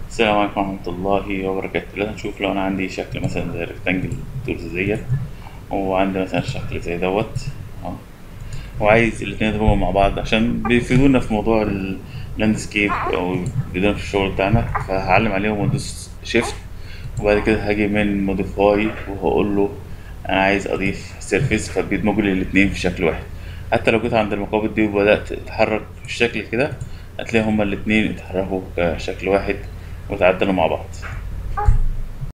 السلام عليكم ورحمة الله وبركاته دلوقتي هنشوف لو أنا عندي شكل مثلا زي ريكتانجل تولز ديت وعندي مثلا شكل زي دوت أهو وعايز الاتنين يضربوا مع بعض عشان بيفيدونا في موضوع اللاندسكيب أو بيفيدونا في الشغل بتاعنا فهعلم عليهم وادوس شيفت وبعد كده هاجي من موديفاي وهقول له أنا عايز أضيف سيرفيس فبيدمجوا لي الاتنين في شكل واحد حتى لو جيت عند المقابض دي وبدأت أتحرك بالشكل كده هتلاقي هما الاتنين اتحركوا كشكل واحد وتعدلوا مع بعض